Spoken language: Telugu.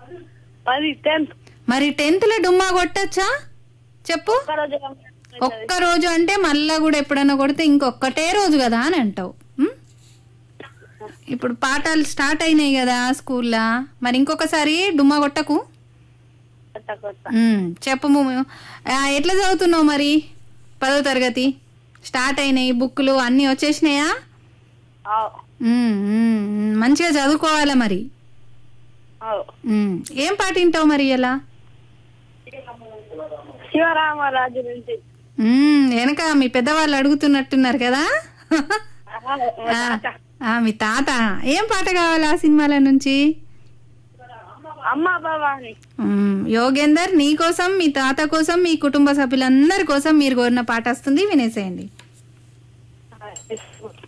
పది టెన్త్ మరి టెన్త్ లో డుమ్మా కొట్టచ్చా చెప్పు ఒక్కరోజు ఒక్క రోజు అంటే మళ్ళా కూడా ఎప్పుడైనా కొడితే ఇంకొక్కటే రోజు కదా అని అంటావు ఉమ్? ఇప్పుడు పాఠాలు స్టార్ట్ అయినాయి కదా స్కూల్లో మరి ఇంకొకసారి డుమ్మా కొట్టకు కొత్త కొత్త ఉమ్, చెప్పు ము- ఆ, ఎట్లా చదువుతున్నావు మరి పదో తరగతి స్టార్ట్ అయినాయి బుక్కులు అన్నీ వచ్చేసినాయా అవు ఉమ్, ఉమ్, ఉమ్, మంచిగా చదువుకోవాలా మరి అవు ఉమ్, ఏం పాట వింటావు మరి ఇలా శివరామరాజు నుంచి ఉమ్, వెనక మీ పెద్దవాళ్ళు అడుగుతున్నట్టున్నారు కదా ఆహా, మా ఆ, తాత. ఆ, మీ తాత ఏం పాట కావాలి ఆ సినిమాల నుంచి అమ్మ భవాని ఉమ్, యోగేందర్ నీ కోసం మీ తాత కోసం మీ కుటుంబ సభ్యులందరి కోసం మీరు కోరిన పాట వస్తుంది వినేసేయండి ఆ,